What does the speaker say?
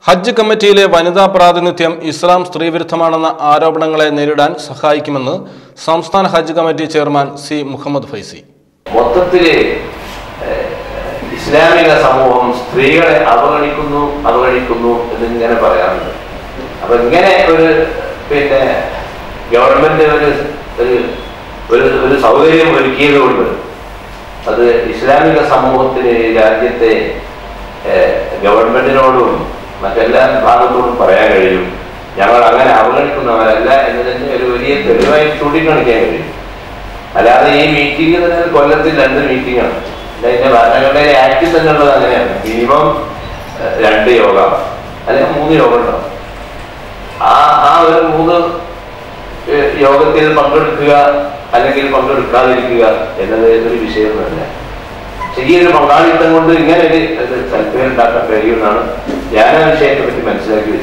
ഹജ്ജ് കമ്മിറ്റിയിലെ വനിതാ പ്രാതിനിധ്യം ഇസ്ലാം സ്ത്രീവിരുദ്ധമാണെന്ന ആരോപണങ്ങളെ നേരിടാൻ സഹായിക്കുമെന്ന് സംസ്ഥാന ഹജ്ജ് committee chairman C Muhammad Faizi മൊത്തത്തില് ഏഹ്, ഇസ്ലാമിക സമൂഹം സ്ത്രീകളെ അവഗണിക്കുന്നു അവഗണിക്കുന്നു എന്നിങ്ങനെ പറയാറുണ്ട് അപ്പൊ ഇങ്ങനെ ഒരു പിന്നെ ഗവൺമെന്റ് ഒരു ഒരു ഒരു ഒരു സൗകര്യം ഒരുക്കിയത് കൊണ്ട് അത് ഇസ്ലാമിക സമൂഹത്തിന് ഈ രാജ്യത്തെ ഏഹ്, ഗവൺമെന്റിനോടും മറ്റെല്ലാ ഭാഗത്തോടും പറയാൻ കഴിയും ഞങ്ങൾ അങ്ങനെ അവഗണിക്കുന്നവരല്ല എന്നതിന് ഒരു വലിയ തെളിവായി ചൂണ്ടിക്കാണിക്കാൻ കഴിയും അല്ലാതെ ഈ മീറ്റിംഗ് തന്നെ കൊല്ലത്തിൽ രണ്ട് മീറ്റിംഗ് ആണ് അതിന്റെ ഭരണഘടന ആക്ടിൽ തന്നെ ഉള്ളത് അങ്ങനെയാണ് മിനിമം ഏഹ്, രണ്ട് യോഗ അല്ലെങ്കിൽ മൂന്ന് യോഗ ഉണ്ടാവും ആ ആ ഒരു മൂന്ന് ഏഹ്, യോഗത്തിൽ പങ്കെടുക്കുക അല്ലെങ്കിൽ പങ്കെടുക്കാതിരിക്കുക എന്നത് ഒരു വിഷയമൊന്നുമല്ല ചെറിയൊരു പങ്കാളിത്തം കൊണ്ട് ഇങ്ങനെ ഒരു ഒരു താല്പര്യം ഉണ്ടാക്കാൻ കഴിയുമെന്നാണ് ഞാൻ ആ വിഷയത്തെ പറ്റി മനസ്സിലാക്കി